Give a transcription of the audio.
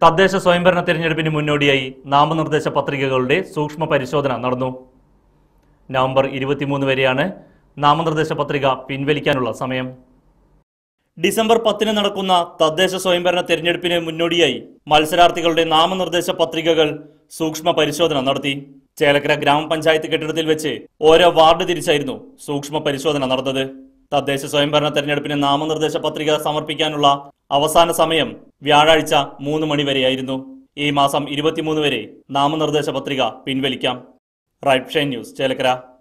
തദ്ദേശ സ്വയംഭരണ തെരഞ്ഞെടുപ്പിന് മുന്നോടിയായി നാമനിർദ്ദേശ പത്രികകളുടെ സൂക്ഷ്മ പരിശോധന നടന്നു നവംബർ ഇരുപത്തിമൂന്ന് വരെയാണ് നാമനിർദ്ദേശ പത്രിക പിൻവലിക്കാനുള്ള സമയം ഡിസംബർ പത്തിന് നടക്കുന്ന തദ്ദേശ സ്വയംഭരണ തെരഞ്ഞെടുപ്പിന് മുന്നോടിയായി മത്സരാർത്ഥികളുടെ നാമനിർദ്ദേശ പത്രികകൾ സൂക്ഷ്മ പരിശോധന നടത്തി ചേലക്കര ഗ്രാമപഞ്ചായത്ത് കെട്ടിടത്തിൽ വെച്ച് ഓരോ വാർഡ് തിരിച്ചായിരുന്നു സൂക്ഷ്മ പരിശോധന നടന്നത് തദ്ദേശ സ്വയംഭരണ തെരഞ്ഞെടുപ്പിന് നാമനിർദ്ദേശ പത്രിക സമർപ്പിക്കാനുള്ള അവസാന സമയം വ്യാഴാഴ്ച മൂന്ന് മണി വരെയായിരുന്നു ഈ മാസം ഇരുപത്തിമൂന്ന് വരെ നാമനിർദ്ദേശ പത്രിക പിൻവലിക്കാം റൈറ്റ് ഷൈൻ ന്യൂസ് ചേലക്കര